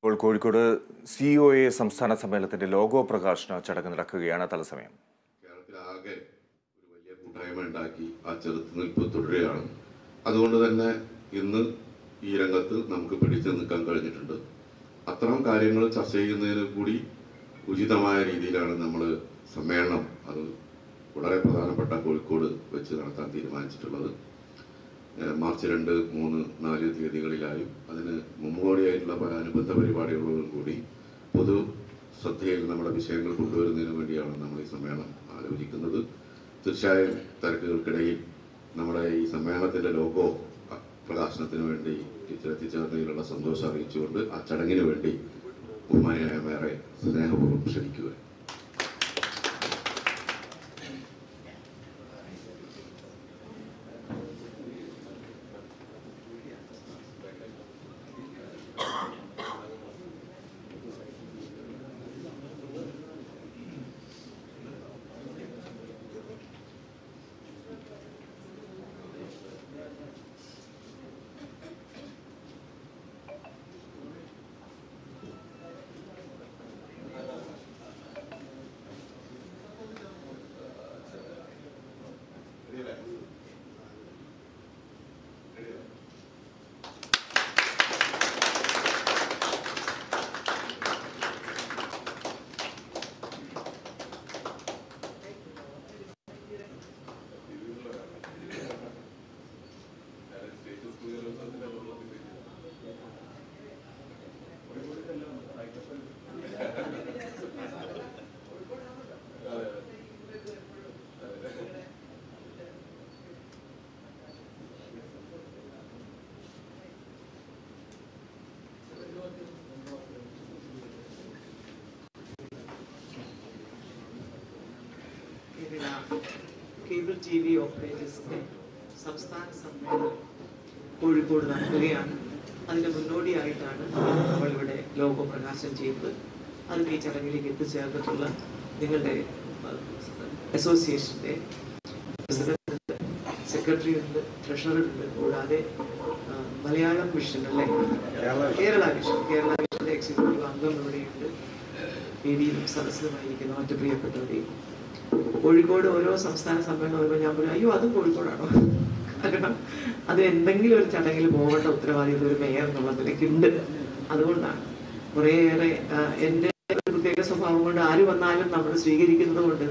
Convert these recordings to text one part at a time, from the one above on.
ഇപ്പോൾ Kozhikode C O A സംസ്ഥാന സമ്മേളനത്തിന്റെ ലോഗോ പ്രകാശന ചടങ്ങ് നടക്കുകയാണ് തത്സമയം കേരളത്തിലാകെ ഒരു വലിയ കൂട്ടായ്മ ഉണ്ടാക്കി ആ ചെറുത്തുനിൽപ്പ് തുടരുകയാണ് അതുകൊണ്ട് തന്നെ ഇന്ന് ഈ രംഗത്ത് നമുക്ക് പിടിച്ചു നിൽക്കാൻ കഴിഞ്ഞിട്ടുണ്ട് അത്തരം കാര്യങ്ങൾ ചർച്ച ചെയ്യുന്നതിന് കൂടി ഉചിതമായ രീതിയിലാണ് നമ്മൾ സമ്മേളനം അത് വളരെ പ്രധാനപ്പെട്ട കോഴിക്കോട് വെച്ച് നടത്താൻ തീരുമാനിച്ചിട്ടുള്ളത് ഏഹ് മാർച്ച് രണ്ട് മൂന്ന് നാല് തീയതികളിലായും അതിന് മുമ്പോടിയായിട്ടുള്ള പല അനുബന്ധ പരിപാടികളോടും കൂടി പൊതു ശ്രദ്ധയിൽ നമ്മുടെ വിഷയങ്ങൾ കൊണ്ടുവരുന്നതിന് വേണ്ടിയാണ് നമ്മൾ ഈ സമ്മേളനം ആലോചിക്കുന്നത് തീർച്ചയായും തിരക്കുകൾക്കിടയിൽ നമ്മുടെ ഈ സമ്മേളനത്തിന്റെ ലോഗോ അ- പ്രകാശനത്തിന് വേണ്ടി എത്തിച്ചേർന്നതിലുള്ള സന്തോഷം അറിയിച്ചുകൊണ്ട് ആ ചടങ്ങിന് വേണ്ടി ബഹുമാനിയായ മേറെ സ്നേഹപൂർവ്വം ക്ഷണിക്കുക ഇതിനാ കേബിൾ ടി വി ഓപ്പറേറ്റേഴ്സിന്റെ സംസ്ഥാന സമ്മേളനം കോഴിക്കോട് നടക്കുകയാണ് അതിന് മുന്നോടിയായിട്ടാണ് നമ്മളിവിടെ ലോഗോ പ്രകാശനം ചെയ്തത് അതിന് ഈ ചടങ്ങിലേക്ക് എത്തിച്ചേർന്നിട്ടുള്ള നിങ്ങളുടെ അസോസിയേഷന്റെ പ്രസിഡന്റ് സെക്രട്ടറി ഉണ്ട് ട്രഷറർ ഉണ്ട് കൂടാതെ ആ, മലയാളം മിഷൻ അല്ലേ കേരള മിഷൻ കേരള മിഷന്റെ എക്സിക്യൂട്ടീവ് അംഗം ഇവിടെയുണ്ട് വേദിയിലും സദസ്സിലുമായിരിക്കുന്ന മറ്റു പ്രിയപ്പെട്ടവരെയും കോഴിക്കോട് ഓരോ സംസ്ഥാന സമ്മേളനം വരുമ്പോൾ ഞാൻ പറയും അയ്യോ അതും കോഴിക്കോടാണോ കാരണം അത് എന്തെങ്കിലും ഒരു ചടങ്ങിൽ പോകേണ്ട ഉത്തരവാദിത്വം ഒരു മേയർ എന്നുള്ള നിലയ്ക്കുണ്ട് അതുകൊണ്ടാണ് കുറേയേറെ ആ, എൻ്റെ ഒരു പ്രത്യേക സ്വഭാവം കൊണ്ട് ആര് വന്നാലും നമ്മൾ സ്വീകരിക്കുന്നത് കൊണ്ട്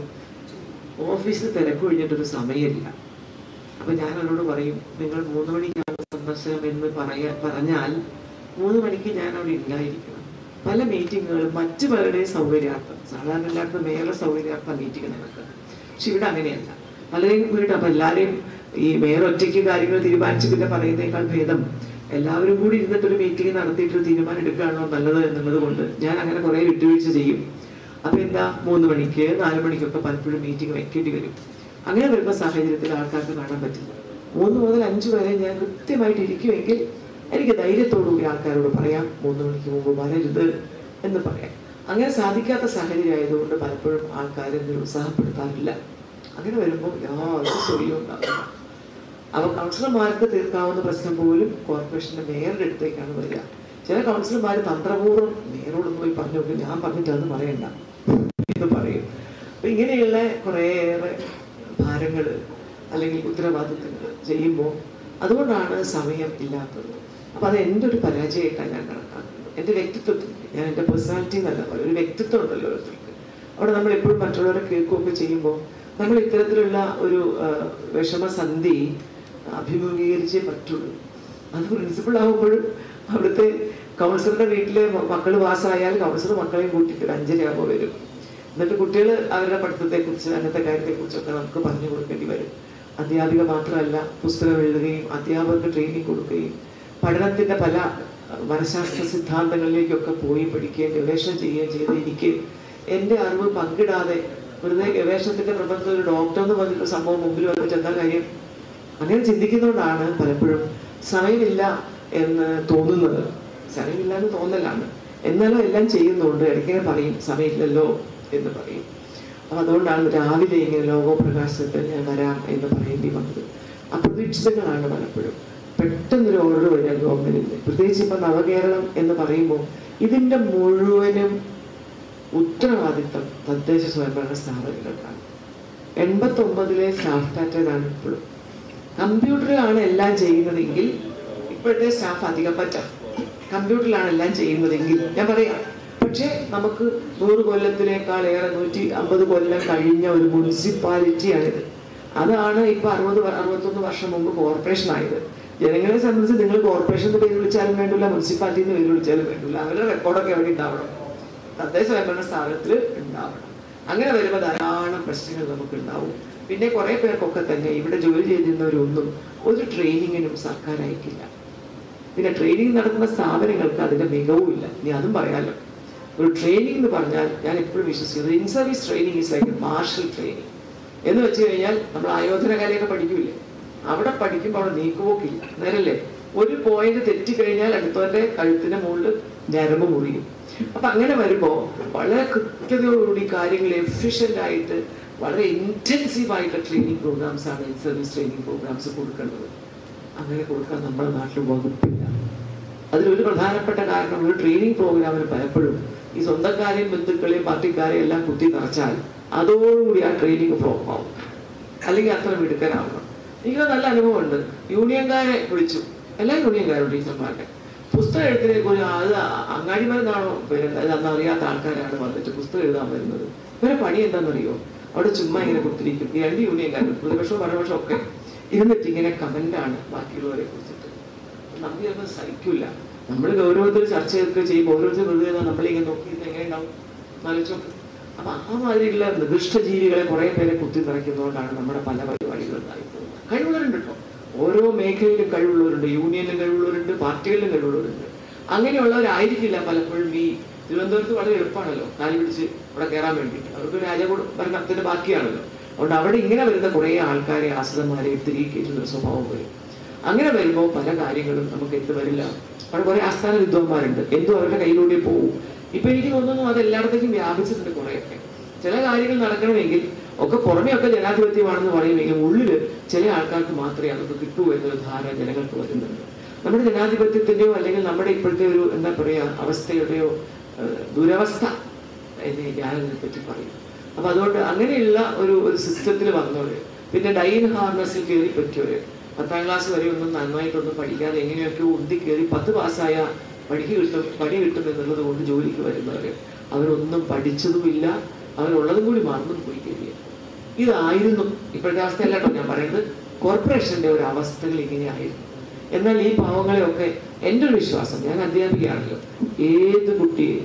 ഓഫീസിൽ തിരക്കൊഴിഞ്ഞിട്ടൊരു സമയമില്ല അപ്പൊ ഞാൻ അവരോട് പറയും നിങ്ങൾ മൂന്ന് മണിക്കാണ് സന്ദർശനം എന്ന് പറയാ പറഞ്ഞാൽ മൂന്ന് മണിക്ക് ഞാൻ അവിടെ ഇല്ലായിരിക്കണം പല മീറ്റിങ്ങുകളും മറ്റു പലരുടെയും സൗകര്യാർത്ഥം സാധാരണ എല്ലായിടത്തും മേയറുടെ സൗകര്യാർത്ഥം മീറ്റിംഗ് നടക്കുക പക്ഷെ ഇവിടെ അങ്ങനെയല്ല പലരെയും വീട് അപ്പൊ എല്ലാവരെയും ഈ മേയർ ഒറ്റയ്ക്ക് കാര്യങ്ങൾ തീരുമാനിച്ച് പിന്നെ പറയുന്നേക്കാൾ ഭേദം എല്ലാവരും കൂടി ഇരുന്നിട്ട് ഒരു മീറ്റിംഗ് നടത്തിയിട്ട് ഒരു തീരുമാനം എടുക്കുകയാണോ നല്ലത് എന്നുള്ളത് കൊണ്ട് ഞാൻ അങ്ങനെ കുറെ വിട്ടുവീഴ്ച ചെയ്യും അപ്പൊ എന്താ മൂന്ന് മണിക്ക് നാല് മണിക്കൊക്കെ പലപ്പോഴും മീറ്റിംഗ് വെക്കേണ്ടി വരും അങ്ങനെ വരുന്ന സാഹചര്യത്തിൽ ആൾക്കാർക്ക് കാണാൻ പറ്റില്ല മൂന്ന് മുതൽ അഞ്ച് വരെ ഞാൻ കൃത്യമായിട്ട് ഇരിക്കുമെങ്കിൽ എനിക്ക് ധൈര്യത്തോടുകൂടി ആൾക്കാരോട് പറയാം മൂന്ന് മണിക്ക് മുമ്പ് വരരുത് എന്ന് പറയാം അങ്ങനെ സാധിക്കാത്ത സാഹചര്യം ആയതുകൊണ്ട് പലപ്പോഴും ആൾക്കാരെ നിരുത്സാഹപ്പെടുത്താറില്ല അങ്ങനെ വരുമ്പോൾ യാതൊരു തൊഴിലും ഉണ്ടാവില്ല അപ്പൊ കൗൺസിലർമാർക്ക് തീർക്കാവുന്ന പ്രശ്നം പോലും കോർപ്പറേഷന്റെ മേയറുടെ അടുത്തേക്കാണ് വരിക ചില കൗൺസിലർമാർ തന്ത്രപൂർവ്വം മേയറോടൊന്ന് പോയി പറഞ്ഞു നോക്കും ഞാൻ പറഞ്ഞിട്ടത് പറയണ്ട എന്ന് പറയും അപ്പൊ ഇങ്ങനെയുള്ള കുറേയേറെ ഭാരങ്ങൾ അല്ലെങ്കിൽ ഉത്തരവാദിത്തങ്ങൾ ചെയ്യുമ്പോൾ അതുകൊണ്ടാണ് സമയം ഇല്ലാത്തത് അപ്പൊ അത് എൻ്റെ ഒരു പരാജയമായിട്ടാണ് ഞാൻ കണക്കാക്കുന്നത് എൻ്റെ വ്യക്തിത്വത്തിൽ ഞാൻ എൻ്റെ പേഴ്സണാലിറ്റി എന്നല്ല പറയുന്നത് ഒരു വ്യക്തിത്വം ഉണ്ടല്ലോ ഓരോരുത്തർക്ക് അവിടെ നമ്മൾ എപ്പോഴും മറ്റുള്ളവരെ കേൾക്കുകയൊക്കെ ചെയ്യുമ്പോൾ നമ്മൾ ഇത്തരത്തിലുള്ള ഒരു ആ, വിഷമസന്ധി അഭിമുഖീകരിച്ചേ പറ്റുള്ളൂ അത് പ്രിൻസിപ്പൾ ആകുമ്പോഴും അവിടുത്തെ കൗൺസിലറുടെ വീട്ടിലെ മക്കൾ പാസ്സായാൽ കൗൺസിലർ മക്കളെയും കൂട്ടിയിട്ട് ഒരു അഞ്ചരയാകുമ്പോൾ വരും എന്നിട്ട് കുട്ടികൾ അവരുടെ പഠിത്തത്തെക്കുറിച്ച് അങ്ങനത്തെ കാര്യത്തെക്കുറിച്ചൊക്കെ നമുക്ക് പറഞ്ഞു കൊടുക്കേണ്ടി വരും അധ്യാപിക മാത്രമല്ല പുസ്തകം എഴുതുകയും അധ്യാപകർക്ക് ട്രെയിനിങ് കൊടുക്കുകയും പഠനത്തിന്റെ പല അഹ്, മനഃശാസ്ത്ര സിദ്ധാന്തങ്ങളിലേക്കൊക്കെ പോയി പഠിക്കുകയും ഗവേഷണം ചെയ്യുകയും ചെയ്ത് എനിക്ക് എൻ്റെ അറിവ് പങ്കിടാതെ വെറുതെ ഗവേഷണത്തിന്റെ പ്രബന്ധം ഒരു ഡോക്ടർ എന്ന് പറഞ്ഞൊരു സംഭവം മുമ്പിൽ വന്നിട്ട് എന്താ കാര്യം അങ്ങനെ ചിന്തിക്കുന്നതുകൊണ്ടാണ് പലപ്പോഴും സമയമില്ല എന്ന് തോന്നുന്നത് സമയമില്ല എന്ന് തോന്നലാണ് എന്നാലും എല്ലാം ചെയ്യുന്നുണ്ട് ഇടയ്ക്കിങ്ങനെ പറയും സമയമില്ലല്ലോ എന്ന് പറയും അപ്പൊ അതുകൊണ്ടാണ് രാവിലെ ഇങ്ങനെ ലോകോ പ്രകാശത്തിൽ ഞാൻ വരാം എന്ന് പറയേണ്ടി വന്നത് അപ്രതീക്ഷിതങ്ങളാണ് പലപ്പോഴും പെട്ടെന്നൊരു ഓർഡർ വരിക ഗവൺമെന്റിന് പ്രത്യേകിച്ച് ഇപ്പൊ നവകേരളം എന്ന് പറയുമ്പോൾ ഇതിന്റെ മുഴുവനും ഉത്തരവാദിത്തം തദ്ദേശ സ്വയംഭരണ സ്ഥാപനങ്ങൾക്കാണ് എൺപത്തി ഒമ്പതിലെ സ്റ്റാഫ് പാറ്റേൺ ആണ് ഇപ്പോഴും കമ്പ്യൂട്ടറിലാണ് എല്ലാം ചെയ്യുന്നതെങ്കിൽ ഇപ്പോഴത്തെ സ്റ്റാഫ് അധികം പറ്റാം കമ്പ്യൂട്ടറിലാണ് എല്ലാം ചെയ്യുന്നതെങ്കിൽ ഞാൻ പറയാം പക്ഷേ നമുക്ക് നൂറ് കൊല്ലത്തിനേക്കാൾ ഏറെ നൂറ്റി അമ്പത് കൊല്ലം കഴിഞ്ഞ ഒരു മുനിസിപ്പാലിറ്റിയാണിത് അതാണ് ഇപ്പൊ അറുപത് വ- അറുപത്തൊന്ന് വർഷം മുമ്പ് കോർപ്പറേഷൻ ആയത് ജനങ്ങളെ സംബന്ധിച്ച് നിങ്ങൾ കോർപ്പറേഷൻ എന്ന് പേര് വിളിച്ചാലും വേണ്ടില്ല മുനിസിപ്പാലിറ്റി എന്ന് പേര് വിളിച്ചാലും വേണ്ടില്ല അവരുടെ റെക്കോർഡൊക്കെ എവിടെ ഉണ്ടാവണം തദ്ദേശ സ്വയംഭരണ സ്ഥാപനത്തിൽ ഉണ്ടാവണം അങ്ങനെ വരുമ്പോൾ ധാരാളം പ്രശ്നങ്ങൾ നമുക്ക് ഉണ്ടാവും പിന്നെ കുറെ പേർക്കൊക്കെ തന്നെ ഇവിടെ ജോലി ചെയ്തിരുന്നവരൊന്നും ഒരു ട്രെയിനിങ്ങിനും സർക്കാർ അയക്കില്ല പിന്നെ ട്രെയിനിങ് നടത്തുന്ന സ്ഥാപനങ്ങൾക്ക് അതിന്റെ മികവും ഇല്ല നീ അതും പറയാലോ ഒരു ട്രെയിനിങ് എന്ന് പറഞ്ഞാൽ ഞാൻ എപ്പോഴും വിശ്വസിക്കുന്നത് in service training is like martial training എന്ന് വെച്ച് കഴിഞ്ഞാൽ നമ്മൾ ആയോധന കലയൊക്കെ പഠിക്കൂലേ അവിടെ പഠിക്കുമ്പോൾ അവിടെ നീക്കുപോക്കില്ല നേരല്ലേ ഒരു പോയിന്റ് തെറ്റിക്കഴിഞ്ഞാൽ അടുത്തവന്റെ കഴുത്തിന്റെ മുകളിൽ ഞരമ്പ് മുറിയും അപ്പൊ അങ്ങനെ വരുമ്പോ വളരെ കൃത്യതയോടുകൂടി കാര്യങ്ങൾ എഫിഷ്യന്റ് ആയിട്ട് വളരെ ഇന്റൻസീവ് ആയിട്ടുള്ള ട്രെയിനിങ് പ്രോഗ്രാംസ് ആണ് ഇൻ സർവീസ് ട്രെയിനിങ് പ്രോഗ്രാംസ് കൊടുക്കേണ്ടത് അങ്ങനെ കൊടുക്കാൻ നമ്മുടെ നാട്ടിൽ വകുപ്പില്ല അതിലൊരു പ്രധാനപ്പെട്ട കാരണം ഒരു ട്രെയിനിങ് പ്രോഗ്രാമിന് പലപ്പോഴും ഈ സ്വന്തക്കാരെയും ബന്ധുക്കളെയും പാർട്ടിക്കാരെയും എല്ലാം കുത്തി നിറച്ചാൽ അതോടുകൂടി ആ ട്രെയിനിങ് ഫ്ലോപ്പ് ആവും അല്ലെങ്കിൽ അത്ര മിടുക്കനാവണം എനിക്ക് നല്ല അനുഭവമുണ്ട് യൂണിയൻകാരെ വിളിച്ചു എല്ലാ യൂണിയൻകാരും ടീച്ചർമാരുടെ പുസ്തകം എഴുത്തിനെ കുറിച്ച് അത് അങ്ങാടിമരുന്നാണോ വരുന്നത് അതൊന്നും അറിയാത്ത ആൾക്കാരാണ് വന്നിട്ട് പുസ്തകം എഴുതാൻ വരുന്നത് ഇവരെ പണി എന്താണെന്നറിയോ അവിടെ ചുമ്മാ ഇങ്ങനെ കൊടുത്തിരിക്കും ഈ രണ്ട് യൂണിയൻകാരും പ്രതിപക്ഷവും പരപക്ഷവും ഒക്കെ ഇരുന്നിട്ട് ഇങ്ങനെ കമന്റാണ് ബാക്കിയുള്ളവരെ കുറിച്ചിട്ട് നമുക്ക് ചിലപ്പോൾ സഹിക്കില്ല നമ്മൾ ഗൗരവത്തിൽ ചർച്ച ഒക്കെ ചെയ്യുമ്പോൾ ഓരോരുത്തർ വെറുതെ ഇരുന്നാ നമ്മളിങ്ങനെ നോക്കി ഇത് എങ്ങനെ ഉണ്ടാവും ആലോചിച്ചോ അപ്പൊ ആ മാതിരിയുള്ള നിർദ്ദിഷ്ട ജീവികളെ കുറെ പേരെ കുത്തി നിറയ്ക്കുന്നതുകൊണ്ടാണ് നമ്മുടെ പല പരിപാടികളും ഉണ്ടായിപ്പോകുന്നത് കഴിവുള്ളവരുണ്ട് കേട്ടോ ഓരോ മേഖലയിലും കഴിവുള്ളവരുണ്ട് യൂണിയനിലും കഴിവുള്ളവരുണ്ട് പാർട്ടികളിലും കഴിവുള്ളവരുണ്ട് അങ്ങനെയുള്ളവരായിരിക്കില്ല പലപ്പോഴും ഈ തിരുവനന്തപുരത്ത് വളരെ എളുപ്പമാണല്ലോ കാലി പിടിച്ച് അവിടെ കയറാൻ വേണ്ടി അവർക്ക് രാജകുട ഭരണത്തിന്റെ ബാക്കിയാണല്ലോ അതുകൊണ്ട് അവിടെ ഇങ്ങനെ വരുന്ന കുറെ ആൾക്കാരെ ആശ്രിതന്മാരെ തിരികെ കയറ്റുന്ന ഒരു സ്വഭാവം വരും അങ്ങനെ വരുമ്പോൾ പല കാര്യങ്ങളും നമുക്ക് എന്ത് വരില്ല അവിടെ കുറെ ആസ്ഥാന വിദ്വാൻമാരുണ്ട് എന്തും അവരുടെ കയ്യിലൂടെ പോകും ഇപ്പൊ എനിക്ക് തോന്നുന്നു അത് എല്ലായിടത്തേക്കും വ്യാപിച്ചിട്ടുണ്ട് കുറെയൊക്കെ ചില കാര്യങ്ങൾ നടക്കണമെങ്കിൽ ഒക്കെ പുറമെ ഒക്കെ ജനാധിപത്യമാണെന്ന് പറയുമെങ്കിൽ ഉള്ളില് ചില ആൾക്കാർക്ക് മാത്രമേ അതൊക്കെ കിട്ടൂ എന്നൊരു ധാരണ ജനങ്ങൾക്ക് വരുന്നുണ്ട് നമ്മുടെ ജനാധിപത്യത്തിന്റെയോ അല്ലെങ്കിൽ നമ്മുടെ ഇപ്പോഴത്തെ ഒരു എന്താ പറയാ അവസ്ഥയുടെയോ ഏഹ്, ദുരവസ്ഥ എന്ന് ഞാൻ അതിനെ പറ്റി പറയും അപ്പൊ അതുകൊണ്ട് അങ്ങനെയുള്ള ഒരു ഒരു സിസ്റ്റത്തിൽ വന്നവര് പിന്നെ ഡൈൻ ഹാർനസിൽ കയറി പറ്റിയവര് പത്താം ക്ലാസ് വരെ ഒന്നും നന്നായിട്ടൊന്നും പഠിക്കാതെ എങ്ങനെയൊക്കെ ഉന്തി കയറി പത്ത് പാസ്സായ പഠിക്ക് കിട്ടും പണി കിട്ടും എന്നുള്ളത് കൊണ്ട് ജോലിക്ക് വരുന്നവര് അവരൊന്നും പഠിച്ചതുമില്ല അവരുള്ളതും കൂടി മറന്നും പോയി കഴിയുക ഇതായിരുന്നു ഇപ്പോഴത്തെ അവസ്ഥയല്ല കേട്ടോ ഞാൻ പറയുന്നത് കോർപ്പറേഷന്റെ ഒരു അവസ്ഥകൾ ഇങ്ങനെയായിരുന്നു എന്നാൽ ഈ പാവങ്ങളെയൊക്കെ എൻ്റെ ഒരു വിശ്വാസം ഞാൻ അധ്യാപികയാണല്ലോ ഏത് കുട്ടിയെയും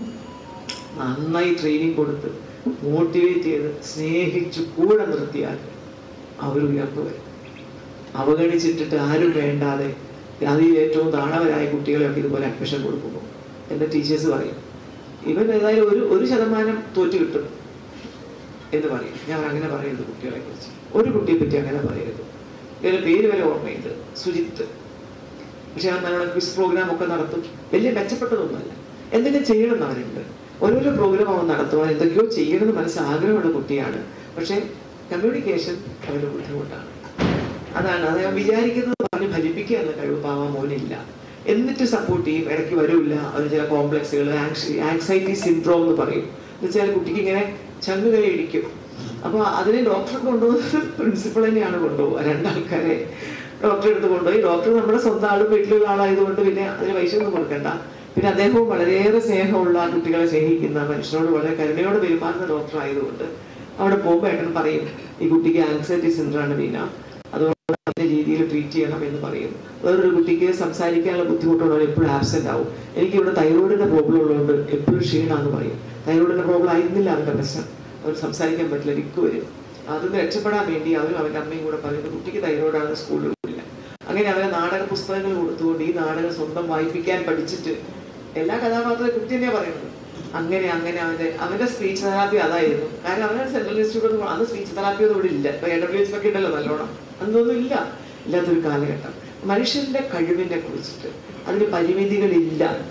നന്നായി ട്രെയിനിങ് കൊടുത്ത് മോട്ടിവേറ്റ് ചെയ്ത് സ്നേഹിച്ച് കൂടെ നിർത്തിയാൽ അവർ ഉയർന്നു വരും അവഗണിച്ചിട്ടിട്ട് ആരും വേണ്ടാതെ അതിൽ ഏറ്റവും താണവരായ കുട്ടികളെയൊക്കെ ഇതുപോലെ അഡ്മിഷൻ കൊടുക്കുമ്പോൾ എൻ്റെ ടീച്ചേഴ്സ് പറയും ഇവൻ ഏതായാലും ഒരു ഒരു ശതമാനം തോറ്റു കിട്ടും എന്ന് പറയും ഞാൻ അങ്ങനെ പറയരുത് കുട്ടികളെ കുറിച്ച് ഒരു കുട്ടിയെ പറ്റി അങ്ങനെ പറയരുത് ഇതിന്റെ പേര് വരെ ഓർമ്മയുണ്ട് സുജിത്ത് പക്ഷെ അവൻ നല്ലോണം ക്വിസ് പ്രോഗ്രാം ഒക്കെ നടത്തും വലിയ മെച്ചപ്പെട്ടതൊന്നുമല്ല എന്തെങ്കിലും ചെയ്യണം അവരുണ്ട് ഓരോരോ പ്രോഗ്രാം അവൻ നടത്തുവാൻ എന്തൊക്കെയോ ചെയ്യണമെന്ന് മനസ്സ് ആഗ്രഹമുള്ള കുട്ടിയാണ് പക്ഷെ കമ്മ്യൂണിക്കേഷൻ അവന് ബുദ്ധിമുട്ടാണ് അതാണ് അത് ഞാൻ വിചാരിക്കുന്നത് പറഞ്ഞ് ഫലിപ്പിക്കുക എന്ന കഴിവ് പാവാ മോനില്ല എന്നിട്ട് സപ്പോർട്ട് ചെയ്യും ഇടയ്ക്ക് വരില്ല അവന് ചില കോംപ്ലക്സുകൾ ആങ്സൈറ്റി സിൻഡ്രോം എന്ന് പറയും എന്ന് വെച്ചാൽ കുട്ടിക്ക് ഇങ്ങനെ ചങ്ങ് കൈ ഇടിക്കും അപ്പൊ അതിനെ ഡോക്ടറെ കൊണ്ടുപോകുന്നത് പ്രിൻസിപ്പൾ തന്നെയാണ് കൊണ്ടുപോകുക രണ്ടാൾക്കാരെ ഡോക്ടറെ അടുത്ത് കൊണ്ടുപോയി ഡോക്ടർ നമ്മുടെ സ്വന്തം ആളും വീട്ടിലുള്ള ആളായതുകൊണ്ട് പിന്നെ അതിന് പൈസ ഒന്നും കൊടുക്കണ്ട പിന്നെ അദ്ദേഹവും വളരെയേറെ സ്നേഹമുള്ള കുട്ടികളെ സ്നേഹിക്കുന്ന മനുഷ്യനോട് വളരെ കരുണയോടെ പെരുമാറുന്ന ഡോക്ടർ ആയതുകൊണ്ട് അവിടെ പോകുമ്പോൾ ഏട്ടൻ പറയും ഈ കുട്ടിക്ക് ആൻസൈറ്റി സിൻഡ്രാണ് വീണ അതുകൊണ്ട് അതിന്റെ രീതിയിൽ ട്രീറ്റ് ചെയ്യണം എന്ന് പറയും വേറൊരു കുട്ടിക്ക് സംസാരിക്കാനുള്ള ബുദ്ധിമുട്ടുള്ളവർ എപ്പോഴും ആബ്സെന്റ് ആവും എനിക്ക് ഇവിടെ തൈറോയിഡിന്റെ പ്രോബ്ലം ഉള്ളതുകൊണ്ട് എപ്പോഴും ക്ഷീണാന്ന് പറയും തൈറോയിഡിന്റെ പ്രോബ്ലം ആയിരുന്നില്ല അവരുടെ പ്രശ്നം അവർ സംസാരിക്കാൻ പറ്റില്ല രിക്ക് വരും അതിൽ രക്ഷപ്പെടാൻ വേണ്ടി അവരും അവന്റെ അമ്മയും കൂടെ പറയുന്നത് കുട്ടിക്ക് തൈറോയിഡാണ് സ്കൂളിൽ വിടില്ല അങ്ങനെ അവരെ നാടക പുസ്തകങ്ങൾ കൊടുത്തുകൊണ്ട് ഈ നാടകം സ്വന്തം വായിപ്പിക്കാൻ പഠിച്ചിട്ട് എല്ലാ കഥാപാത്രവും കുട്ടി തന്നെയാ പറയുന്നത് അങ്ങനെ അങ്ങനെ അവന്റെ അവന്റെ സ്പീച്ച് തെറാപ്പി അതായിരുന്നു കാരണം അവനെ സെൻട്രൽ ഇൻസ്റ്റിറ്റ്യൂട്ട് ഒന്നും അന്ന് സ്പീച്ച് തെറാപ്പി ഒന്നും ഇവിടെ ഇല്ല ഇപ്പൊ എ ഡബ്ല്യു എച്ച് ഒക്കെ ഉണ്ടല്ലോ നല്ലോണം അതൊന്നും ഇല്ല ഇല്ലാത്തൊരു കാലഘട്ടം മനുഷ്യന്റെ കഴിവിനെ കുറിച്ചിട്ട് അതിന് പരിമിതികളില്ല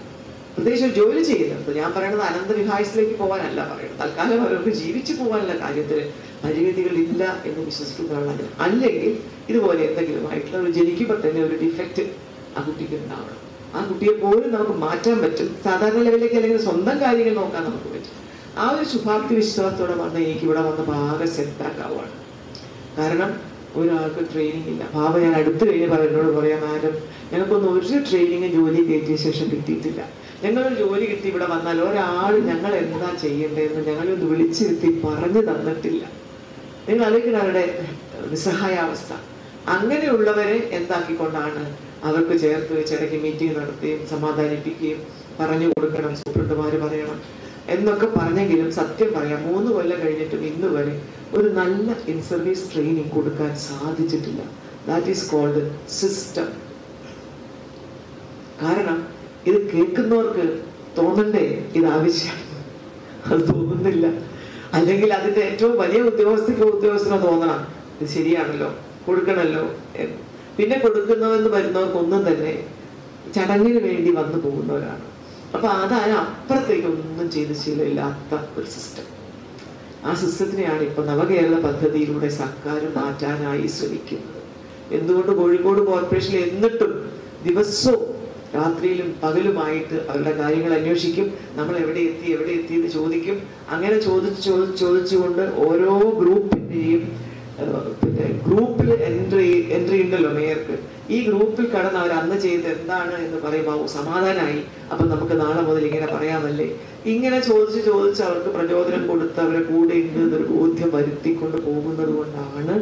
പ്രത്യേകിച്ച് ഒരു ജോലി ചെയ്യുന്നത് ഞാൻ പറയുന്നത് അനന്തവിഹായസിലേക്ക് പോകാനല്ല പറയുന്നത് തൽക്കാലം അവർക്ക് ജീവിച്ചു പോകാനുള്ള കാര്യത്തിൽ പരിമിതികളില്ല എന്ന് വിശ്വസിക്കുന്ന ആളാണ് അല്ലെങ്കിൽ ഇതുപോലെ എന്തെങ്കിലും ആയിട്ടുള്ള ഒരു ജനിക്കുമ്പോൾ തന്നെ ഒരു ഡിഫക്റ്റ് ആ കുട്ടിക്ക് ഉണ്ടാവണം ആ കുട്ടിയെ പോലും നമുക്ക് മാറ്റാൻ പറ്റും സാധാരണ ലെവലിലേക്ക് അല്ലെങ്കിൽ സ്വന്തം കാര്യങ്ങൾ നോക്കാൻ നമുക്ക് പറ്റും ആ ഒരു ശുഭാപ്തി വിശ്വാസത്തോടെ വന്ന് എനിക്ക് ഇവിടെ വന്ന് ആകെ സെറ്റ് ബാക്ക് ആവുകയാണ് കാരണം ഒരാൾക്ക് ട്രെയിനിങ് ഇല്ല ഭാവ ഞാൻ അടുത്ത് കഴിഞ്ഞ് പറ- എന്നോട് പറയാം മാഡം ഞങ്ങൾക്കൊന്നും ഒരു ട്രെയിനിങ് ജോലി കയറ്റിയ ശേഷം കിട്ടിയിട്ടില്ല ഞങ്ങളൊരു ജോലി കിട്ടി ഇവിടെ വന്നാൽ ഒരാൾ ഞങ്ങൾ എന്താ ചെയ്യേണ്ടതെന്ന് ഞങ്ങളൊന്ന് വിളിച്ചിരുത്തി പറഞ്ഞു തന്നിട്ടില്ല നിങ്ങൾ ആലോചിക്കണം അവരുടെ നിസ്സഹായാവസ്ഥ അങ്ങനെയുള്ളവരെ എന്താക്കിക്കൊണ്ടാണ് അവർക്ക് ചേർത്ത് വെച്ച് ഇടയ്ക്ക് മീറ്റിംഗ് നടത്തുകയും സമാധാനിപ്പിക്കുകയും പറഞ്ഞു കൊടുക്കണം സൂപ്രണ്ടുമാര് പറയണം എന്നൊക്കെ പറഞ്ഞെങ്കിലും സത്യം പറയാം മൂന്ന് കൊല്ലം കഴിഞ്ഞിട്ടും ഇന്ന് വരെ ഒരു നല്ല ഇൻ സർവീസ് ട്രെയിനിങ് കൊടുക്കാൻ സാധിച്ചിട്ടില്ല ദാറ്റ് ഈസ് കോൾഡ് സിസ്റ്റം കാരണം ഇത് കേൾക്കുന്നവർക്ക് തോന്നണ്ടേ ഇത് ആവശ്യമാണ് അത് തോന്നുന്നില്ല അല്ലെങ്കിൽ അതിന്റെ ഏറ്റവും വലിയ ഉദ്യോഗസ്ഥയ്ക്കോ ഉദ്യോഗസ്ഥനോ തോന്നണം ഇത് ശരിയാണല്ലോ കൊടുക്കണമല്ലോ എന്ന്. പിന്നെ കൊടുക്കുന്നവെന്ന് വരുന്നവർക്കൊന്നും തന്നെ ചടങ്ങിന് വേണ്ടി വന്നു പോകുന്നവരാണ് അപ്പൊ അതാണ് അപ്പുറത്തേക്ക് ഒന്നും ചെയ്ത് ശീലമില്ലാത്ത ഒരു സിസ്റ്റം ആ സിസ്റ്റത്തിനെയാണ് ഇപ്പൊ നവകേരള പദ്ധതിയിലൂടെ സർക്കാർ മാറ്റാനായി ശ്രമിക്കുന്നത് എന്തുകൊണ്ട് കോഴിക്കോട് കോർപ്പറേഷനിൽ എന്നിട്ടും ദിവസവും രാത്രിയിലും പകലുമായിട്ട് അവരുടെ കാര്യങ്ങൾ അന്വേഷിക്കും നമ്മൾ എവിടെ എത്തി എവിടെ എത്തി എന്ന് ചോദിക്കും അങ്ങനെ ചോദിച്ച് ചോദിച്ച് ചോദിച്ചുകൊണ്ട് ഓരോ ഗ്രൂപ്പിന്റെയും ഏഹ്, പിന്നെ ഗ്രൂപ്പിൽ എൻട്രി എൻട്രി ഉണ്ടല്ലോ മേയർക്ക് ഈ ഗ്രൂപ്പിൽ കടന്ന് അവർ അന്ന് ചെയ്ത് എന്താണ് എന്ന് പറയുമ്പോൾ "ഓ, സമാധാനമായി അപ്പൊ നമുക്ക് നാളെ മുതൽ ഇങ്ങനെ പറയാമല്ലേ ഇങ്ങനെ ചോദിച്ച് ചോദിച്ച് അവർക്ക് പ്രചോദനം കൊടുത്ത് അവരെ കൂടെ ഉണ്ട് എന്നൊരു ബോധ്യം വരുത്തിക്കൊണ്ട് പോകുന്നത് കൊണ്ടാണ്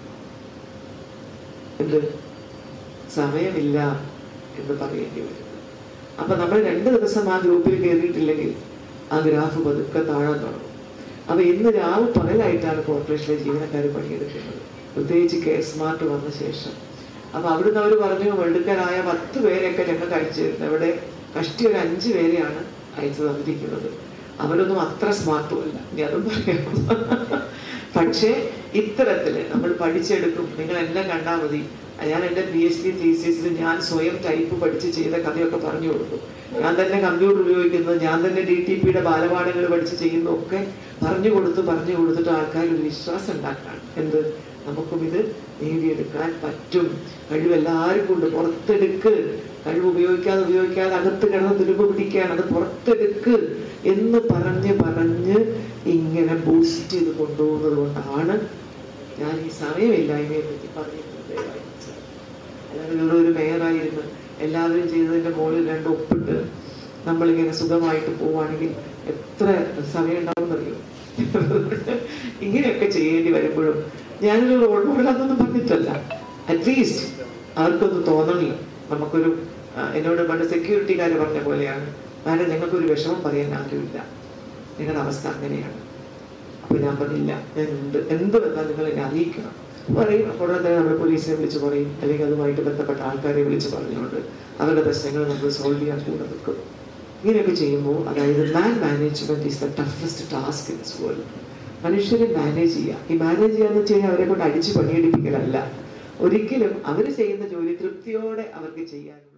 എന്ത് സമയമില്ല എന്ന് പറയേണ്ടി വരുന്നത് അപ്പൊ നമ്മൾ രണ്ട് ദിവസം ആ ഗ്രൂപ്പിൽ കയറിയിട്ടില്ലെങ്കിൽ ആ ഗ്രാഫ് പതുക്കെ താഴാൻ തുടങ്ങും അപ്പൊ ഇന്ന് രാവ് പകലായിട്ടാണ് കോർപ്പറേഷനിലെ ജീവനക്കാർ പണിയെടുക്കുന്നത് പ്രത്യേകിച്ച് കെ സ്മാർട്ട് വന്ന ശേഷം അപ്പൊ അവിടുന്ന് അവർ പറഞ്ഞു വെടുക്കരായ പത്ത് പേരെയൊക്കെ ഞങ്ങൾക്ക് അയച്ചു തരുന്നത് ഇവിടെ കഷ്ടി ഒരു അഞ്ച് പേരെയാണ് അയച്ചു തന്നിരിക്കുന്നത് അവരൊന്നും അത്ര സ്മാർട്ടും അല്ല ഇനി അതും പറയാം പക്ഷേ ഇത്തരത്തില് നമ്മൾ പഠിച്ചെടുക്കും നിങ്ങൾ എല്ലാം കണ്ടാൽ മതി ഞാൻ എൻ്റെ പി എച്ച് ഡി തീസിസിൽ ഞാൻ സ്വയം ടൈപ്പ് പഠിച്ച് ചെയ്ത കഥയൊക്കെ പറഞ്ഞു കൊടുക്കും ഞാൻ തന്നെ കമ്പ്യൂട്ടർ ഉപയോഗിക്കുന്നത് ഞാൻ തന്നെ ഡി ടി പിയുടെ ബാലപാഠങ്ങൾ പഠിച്ച് ചെയ്യുന്നതൊക്കെ പറഞ്ഞു കൊടുത്ത് പറഞ്ഞു കൊടുത്തിട്ട് ആൾക്കാർ ഒരു വിശ്വാസം ഉണ്ടാക്കാണ് എന്ത് നമുക്കും ഇത് നേടിയെടുക്കാൻ പറ്റും കഴിവ് എല്ലാവർക്കും ഉണ്ട് പുറത്തെടുക്ക് കഴിവ് ഉപയോഗിക്കാതെ ഉപയോഗിക്കാതെ അകത്ത് കിടന്ന് തുരുമ്പ് പിടിക്കാൻ അത് പുറത്തെടുക്ക് എന്ന് പറഞ്ഞ് പറഞ്ഞ് ഇങ്ങനെ ബൂസ്റ്റ് ചെയ്ത് കൊണ്ടുപോകുന്നത് കൊണ്ടാണ് ഞാൻ ഈ സമയമില്ലായ്മയെ പറ്റി പറഞ്ഞിട്ടുണ്ട് ദയവായി മനസ്സിലാക്കുക. അല്ലാതെ ഇവിടെ ഒരു മേയറായിരുന്നു എല്ലാവരും ചെയ്തതിന്റെ മുകളിൽ രണ്ട് ഒപ്പിട്ട് നമ്മളിങ്ങനെ സുഖമായിട്ട് പോവുകയാണെങ്കിൽ എത്ര സമയം ഉണ്ടാവുമെന്നറിയോ ഇങ്ങനെയൊക്കെ ചെയ്യേണ്ടി വരുമ്പോഴും ഞാനൊരു റോൾ മോഡലാണെന്നൊന്നും പറഞ്ഞിട്ടല്ല അറ്റ്ലീസ്റ്റ് അവർക്കൊന്ന് തോന്നണല്ലോ നമുക്കൊരു ആ, എന്നോട് പണ്ട് സെക്യൂരിറ്റിക്കാർ പറഞ്ഞ പോലെയാണ് മാഡം ഞങ്ങൾക്കൊരു വിഷമം പറയാൻ ആരുമില്ല നിങ്ങളുടെ അവസ്ഥ അങ്ങനെയാണ് അപ്പൊ ഞാൻ പറഞ്ഞില്ല ഞാൻ ഉണ്ട് എന്ത് വന്നാൽ നിങ്ങൾ എന്നെ അറിയിക്കണം പറയും ഉടനെ തന്നെ നമ്മൾ പോലീസിനെ വിളിച്ച് പറയും അല്ലെങ്കിൽ അതുമായിട്ട് ബന്ധപ്പെട്ട ആൾക്കാരെ വിളിച്ച് പറഞ്ഞുകൊണ്ട് അവരുടെ പ്രശ്നങ്ങൾ നമ്മൾ സോൾവ് ചെയ്യാൻ കൂടെ നിൽക്കും ഇങ്ങനെയൊക്കെ ചെയ്യുമ്പോൾ അതായത് man management is the toughest task in this world മനുഷ്യരെ മാനേജ് ചെയ്യുക ഈ മാനേജ് ചെയ്യാന്ന് വെച്ച് കഴിഞ്ഞാൽ അവരെ കൊണ്ട് അടിച്ച് പണിയെടുപ്പിക്കലല്ല ഒരിക്കലും അവർ ചെയ്യുന്ന ജോലി തൃപ്തിയോടെ അവർക്ക് ചെയ്യാനുള്ള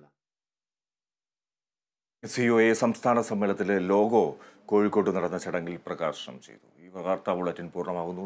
സി ഒ എ സംസ്ഥാന സമ്മേളനത്തിലെ ലോഗോ കോഴിക്കോട്ട് നടന്ന ചടങ്ങിൽ പ്രകാശനം ചെയ്തു ഈ വാർത്താ ബുള്ളറ്റിൻ പൂർണ്ണമാകുന്നു